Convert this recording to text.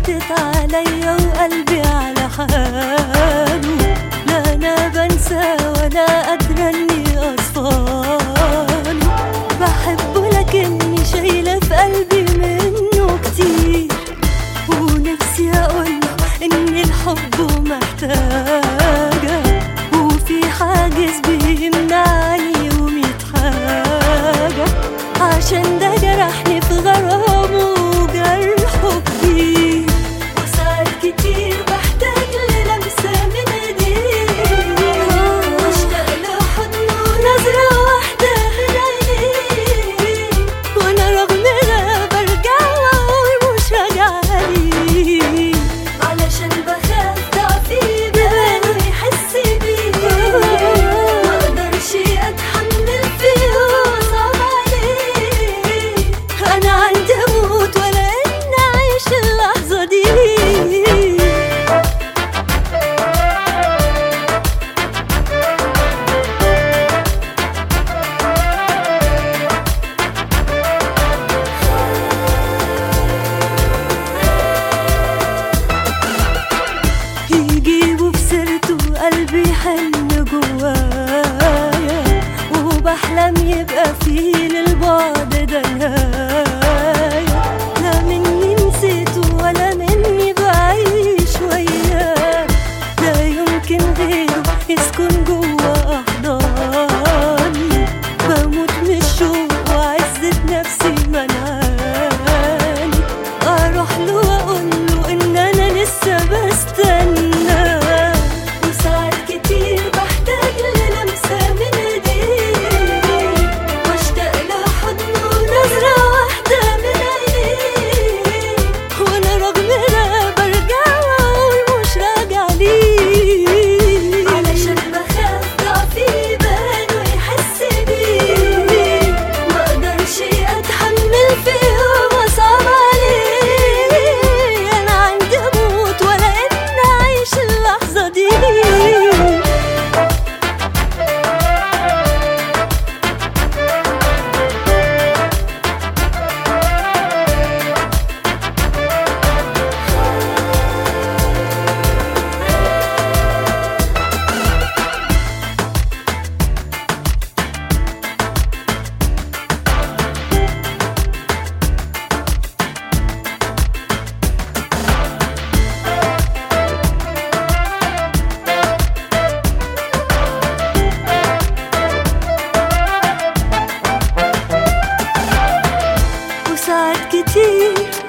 فاتت عليا وقلبي على حاله لا انا بنسى ولا قادرة اني اصفاله بحبه لكني شايلة في قلبي منه كتير ونفسي اقوله ان الحب محتاجة وفي حاجز بيمنعني وميت حاجة عشان ده جرحني في غرامه وجرحه كبير وساعات كتير بحتاج للمسة من ايديه واشتاق لحضنه ونظرة واحدة من عينيه وانا رغم ده برجع واقول مش راجعة ليه علشان بخاف ضعفي بانه يحس بيه مقدرش اتحمل فيه وصعب عليه انا عندي اموت ولا ان اعيش اللحظة دي يجيبوا في سيرته قلبي يحن جوايا وبحلم يبقى فيه للبعد ده نهاية لا مني نسيته ولا مني بعيش وياه لا يمكن غيره يسكن جوا أحضاني بموت من الشوق وعزة نفسي منعاني أروح له وأقول له إن أنا لسه بستنى وساعات كتير بحتاج للمسة من إيديه واشتاق لحضنه ونظرة واحدة من عينيه وأنا رغم ده برجع وأقول مش راجع ليه علشان بخاف ضعفي بانه يحس بيه مقدرش أتحمل فيه وصعب عليه أنا عندي أموت ولا إن أعيش اللحظة دي وساعات كتير